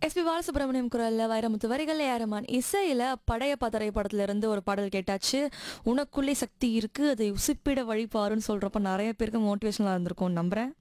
SP Balasubramaniam குரல்ல வைரமுத்து வரிகள் ஏரமான் இசையில படையப்பா திரைப்படத்துல இருந்து ஒரு பாடல் கேட்டாச்சு உனக்குள்ளே சக்தி இருக்கு அதை உசுப்பிட வழிபாருன்னு சொல்றப்ப நிறைய பேருக்கு மோட்டிவேஷனலா இருந்திருக்கும் நம்புறேன்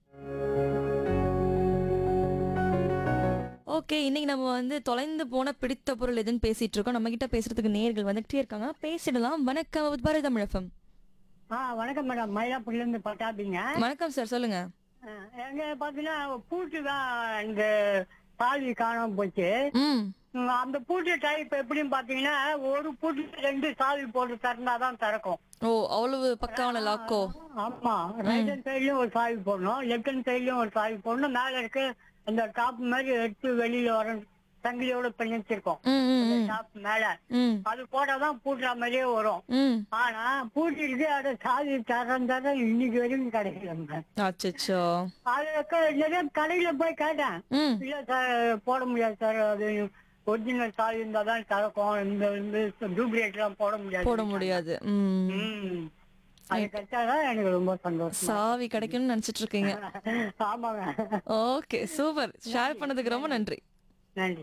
ஓகே இன்னைக்கு நம்ம வந்து தொலைந்து போன பிடித்த பொருள் எதுன்னு பேசிட்டு இருக்கோம் நம்ம கிட்ட பேசுறதுக்கு நேர்கள் வந்துகிட்டே இருக்காங்க பேசிடலாம் வணக்கம் பாரதி தமிழகம் ஆ வணக்கம் மேடம் மயிலாப்பூர்ல இருந்து பட்டாபிங்க வணக்கம் சார் சொல்லுங்க ஆ, எங்க பாத்தீங்கன்னா பூட்டு தான் இந்த பாதி காணாம போச்சு ம் ம், அந்த பூட்டு டைப் எப்படின்னு பாத்தீங்கன்னா ஒரு பூட்டு ரெண்டு சாவி போட்டு திறந்தாதான் திறக்கும் ஓ அவ்வளவு பக்காவான லாக்கோ ஆமா ரைட் ஹேண்ட் சைட்லயும் ஒரு சாவி போடணும் லெஃப்ட் ஹேண்ட் சைட்லயும் ஒரு சாவி போடணும் மேல இருக்க அந்த டாப் மாதிரி எடுத்து வெளியில வர சங்கிலியோட பிணைச்சிருக்கோம் ம் ம் ம், டாப் மேல ம் அது போட்டாதான் பூட்டுற மாதிரியே வரும் ம் ஆனா பூட்டிருக்கு அதை சாவி திறந்தாத இன்னைக்கு வரைக்கும் கிடைக்கல மேம் அச்சச்சோ அதுக்கு நிறைய கடையில போய் கேட்டேன் ம் இல்ல சார் போட முடியாது சார் அது ஒரிஜினல் சாவி இருந்தா தான் திறக்கும் இந்த வந்து டூப்ளிகேட் எல்லாம் போட முடியாது போட முடியாது ம் ம். அது கிடைச்சாதான் எனக்கு ரொம்ப சந்தோஷம் சாவி கிடைக்கும்னு நினைச்சிட்டு இருக்கீங்க ஆமாங்க ஓகே சூப்பர் ஷேர் பண்ணதுக்கு ரொம்ப நன்றி நன்றி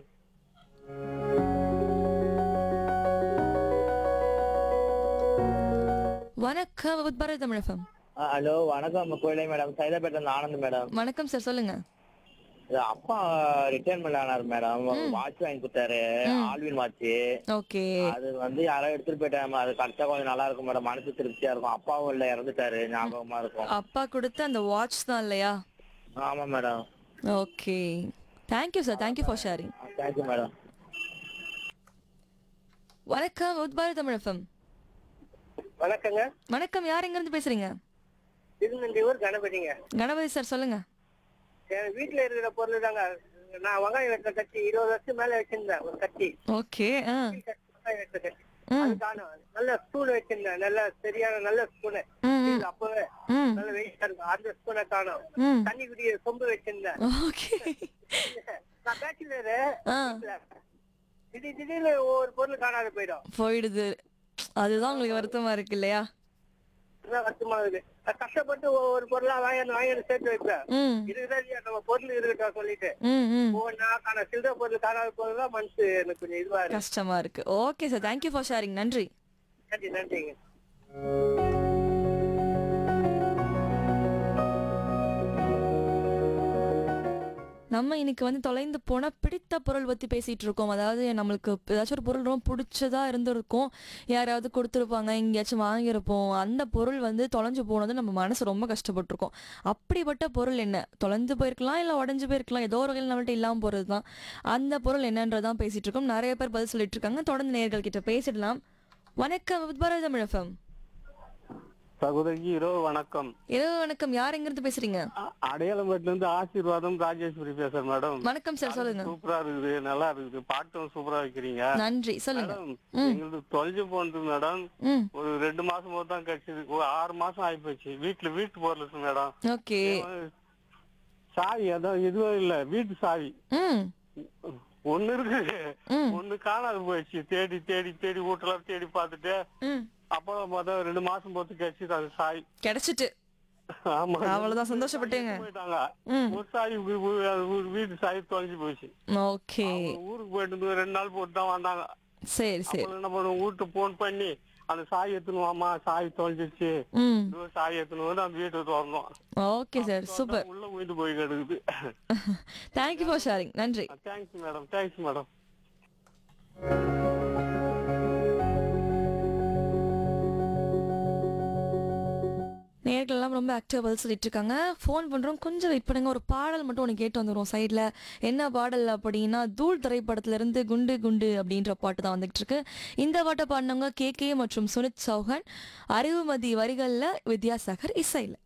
வணக்கம் பாரதி தமிழகம் ஹலோ வணக்கம் கோயிலை மேடம் சைதாப்பேட்டை ஆனந்த் மேடம் வணக்கம் சார் சொல்லுங்க இது அப்பா ரிட்டையர்மெண்ட் ஆனார் மேடம் வாட்ச் வாங்கி கொடுத்தாரு ஆல்வின் வாட்ச் ஓகே அது வந்து யாரோ எடுத்துட்டு போயிட்டாங்க அது கிடைச்சா கொஞ்சம் நல்லா இருக்கும் மேடம் மனசு திருப்தியா இருக்கும் அப்பாவும் இல்ல இறந்துட்டாரு ஞாபகமா இருக்கும் அப்பா கொடுத்த அந்த வாட்ச் தான் இல்லையா ஆமா madam okay thank you sir thank you for sharing thank you madam வணக்கம் பாரதி தமிழகம் வணக்கங்க வணக்கம் யார் எங்க இருந்து பேசுறீங்க திருநெல்வேலூர் கணபதிங்க கணபதி சார் சொல்லுங்க என் வீட்டுல இருக்கிற பொருள் தாங்க நான் வெங்காயம் வெட்டுற கட்டி இருபது வருஷம் மேல வச்சிருந்தேன் ஒரு கட்டி ஓகே ஆ வெங்காயம் வெட்டுற கட்டி ம். அது காணும் நல்ல ஸ்பூன் வச்சிருந்தேன் நல்ல சரியான நல்ல ஸ்பூனு ம் ம், அப்பவே ம் நல்ல வெயிட்டா இருக்கும் அந்த ஸ்பூனை காணும் ம் தண்ணி குடிய சொம்பு வச்சிருந்தேன் ஓகே நான் பேச்சுலரு ஆ திடீர் திடீர்னு ஒவ்வொரு பொருள் காணாத போயிடும் போயிடுது அதுதான் உங்களுக்கு வருத்தமா இருக்கு இல்லையா அதான் வருத்தமா இருக்கு நான் கஷ்டப்பட்டு ஒவ்வொரு பொருளா வாங்கி வாங்கி சேர்த்து வைப்பேன் ம் இருக்குதா இல்லையா நம்ம பொருள் இருக்கட்டும் சொல்லிட்டு ம் ம் ஒவ்வொன்றா காண சில்லற பொருள் காணாத பொருள் தான் மனசு எனக்கு கொஞ்சம் இதுவா இருக்கு கஷ்டமா இருக்கு okay sir thank you for sharing நன்றி நன்றி நன்றிங்க நம்ம இன்னைக்கு வந்து தொலைந்து போன பிடித்த பொருள் பத்தி பேசிட்டு இருக்கோம் அதாவது நம்மளுக்கு ஏதாச்சும் ஒரு பொருள் ரொம்ப பிடிச்சதா இருந்திருக்கும் யாராவது கொடுத்துருப்பாங்க எங்கேயாச்சும் வாங்கியிருப்போம் அந்த பொருள் வந்து தொலைஞ்சு போனது நம்ம மனசு ரொம்ப கஷ்டப்பட்டிருக்கோம் அப்படிப்பட்ட பொருள் என்ன தொலைஞ்சு போயிருக்கலாம் இல்லை உடஞ்சு போயிருக்கலாம் ஏதோ ஒரு வகையில் நம்மள்ட்ட இல்லாமல் போகிறது தான் அந்த பொருள் என்னன்றதான் பேசிட்டு இருக்கோம் நிறைய பேர் பதில் சொல்லிட்டு இருக்காங்க தொடர்ந்து நேர்கள் கிட்ட பேசிடலாம் வணக்கம் பாரதி தமிழகம் சகோதரிக்கு இரவு வணக்கம் இரவு வணக்கம் யார் எங்கிருந்து பேசுறீங்க அ- அடையாளம்பேட்டில இருந்து ஆசீர்வாதம் ராஜேஸ்வரி பேசுறேன் மேடம் வணக்கம் சார் சொல்லுங்க சூப்பரா இருக்குது நல்லா இருக்குது பாட்டும் சூப்பரா வைக்கிறீங்க நன்றி சொல்லுங்க மேடம் எங்களுக்கு தொலைஞ்சு போனது மேடம் ம் ஒரு ரெண்டு மாசம் போது தான் கிடைச்சது ஒரு ஆறு மாசம் ஆகி போச்சு வீட்டுல வீட்டு பொருள் இருக்கு மேடம் ஓகே சாவி அதான் எதுவும் இல்ல வீட்டு சாவி ம் ஒண்ணு இருக்கு ம். ஒண்ணு காணாது போயிடுச்சு தேடி தேடி தேடி வீட்டுலாம் தேடி பார்த்துட்டு ம் அப்புறம் பார்த்தா ரெண்டு மாசம் போட்டு கிடைச்சது அது சாவி கிடைச்சிட்டு ஆமா அவ்வளவுதான் சந்தோஷப்பட்டீங்க போயிட்டாங்க ம் ஒரு சாவி வீ- வீ- அது வீ- வீட்டு சாவி தொலைஞ்சு போச்சு ஓகே அவங்க ஊருக்கு போயிட்டு இருந்து ரெண்டு நாள் போட்டு தான் வந்தாங்க சரி சரி அப்புறம் என்ன பண்ணுவோம் வீட்டுக்கு போன் பண்ணி அந்த சாவி எடுத்துன்னு வாமா சாவி தொலைஞ்சிருச்சு ம் இன்னொரு சாவி எடுத்துன்னு வந்து அந்த வீட்டுக்கு திறந்தோம் ஓகே சார் சூப்பர் உள்ள வீட்டு போய் கிடக்குது தேங்க்யூ ஃபார் ஷேரிங் நன்றி தேங்க்ஸ் மேடம் தேங்க்ஸ் மேடம் நேர்கள் எல்லாம் ரொம்ப ஆக்டிவ் பதில் சொல்லிட்டு இருக்காங்க ஃபோன் பண்றோம் கொஞ்சம் வெயிட் பண்ணுங்க ஒரு பாடல் மட்டும் உனக்கு கேட்டு வந்துடும் சைட்ல என்ன பாடல் அப்படின்னா தூள் திரைப்படத்துல இருந்து குண்டு குண்டு அப்படின்ற பாட்டு தான் வந்துகிட்டு இருக்கு இந்த பாட்டை பாடினவங்க கே கே மற்றும் சுனித் சௌஹன் அறிவுமதி வரிகள்ல வித்யாசாகர் இசையில